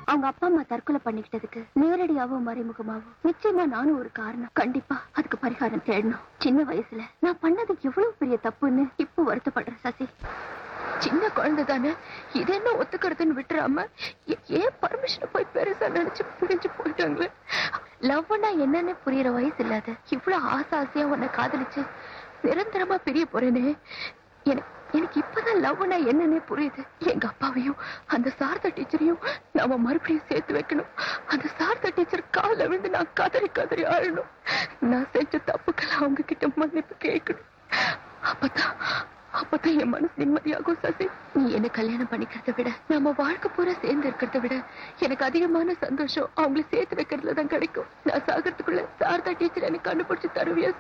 அவங்க அப்பா அம்மா தற்கொலை பண்ணிக்கிட்டதுக்கு நேரடியாவோ மறைமுகமாவோ நிச்சயமா நானும் ஒரு காரணம் கண்டிப்பா அதுக்கு பரிகாரம் தேடணும் சின்ன வயசுல நான் பண்ணது எவ்வளவு பெரிய தப்புன்னு இப்போ வருத்தப்படுறேன் சசி சின்ன குழந்தை தானே இது என்ன ஒத்துக்கிறதுன்னு விட்டுறாம ஏ- ஏன் பர்மிஷன் போய் பெருசா நினைச்சு பிரிஞ்சு போயிட்டாங்களே லவ்னா என்னன்னு புரியுற வயசு இல்லாத இவ்வளவு ஆசை ஆசையா உன்னை காதலிச்சு நிரந்தரமா பிரிய போறேனே எனக்கு எனக்கு இப்பதான் லவ்னா என்னன்னே புரியுது எங்க அப்பாவையும் அந்த சாரதா டீச்சரையும் நாம மறுபடியும் சேர்த்து வைக்கணும் அந்த சாரதா டீச்சர் காலில் விழுந்து நான் கதறி கதறி ஆழணும் நான் செஞ்ச தப்புக்கெல்லாம் அவங்க கிட்ட மன்னிப்பு கேட்கணும் அப்பதான் அப்பதான் என் மனசு நிம்மதியாகும் சசி நீ என்ன கல்யாணம் பண்ணிக்கிறத விட நம்ம வாழ்க்கை பூரா சேர்ந்து இருக்கிறத விட எனக்கு அதிகமான சந்தோஷம் அவங்களை சேர்த்து வைக்கிறதுல தான் கிடைக்கும் நான் சாகிறதுக்குள்ள சாரதா டீச்சர் எனக்கு கண்டுபிடிச்சு தருவியா